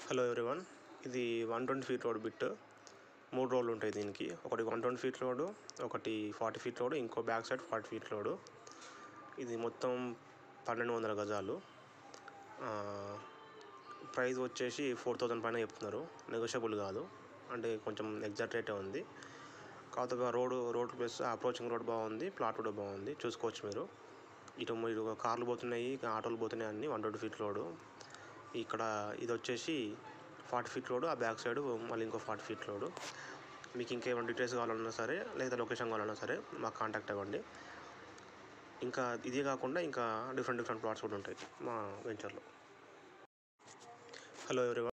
hello everyone ఇది one twenty feet road bit మూడు రోడ్లు ఉంటాయి దీనికి ఒకటి వన్ ట్వంటీ ఫీట్ రోడ్ ఒకటి ఫార్టీ ఫీట్ రోడ్ ఇంకో back side forty feet road ఇది మొత్తం పన్నెండు వందల గజాలు ప్రైస్ వచ్చేసి ఫోర్ థౌజండ్ పైన చెప్తున్నారు నెగోషియబుల్ కాదు అంటే కొంచెం ఎగ్జాక్ట్ రేటే ఉంది కాకపోతే road road plus approaching road బాగుంది ప్లాట్ కూడా బాగుంది చూసుకోవచ్చు మీరు ఇటు మీరు కార్లు పోతున్నాయి ఆటోలు పోతున్నాయి అన్ని వన్ ట్వంటీ ఫీట్ రోడ్ ఇక్కడ ఇది వచ్చేసి ఫార్టీ ఫీట్ రోడ్ ఆ బ్యాక్ సైడ్ మళ్ళీ ఇంకో ఫార్టీ ఫీట్ రోడ్ మీకు ఇంకేమైనా డీటెయిల్స్ కావాలన్నా సరే లేదా లొకేషన్ కావాలన్నా సరే మాకు కాంటాక్ట్ అవ్వండి ఇంకా ఇది కాకుండా ఇంకా డిఫరెంట్ డిఫరెంట్ ప్లాట్స్ కూడా ఉంటాయి మా వెంచర్లో హలో ఎవరి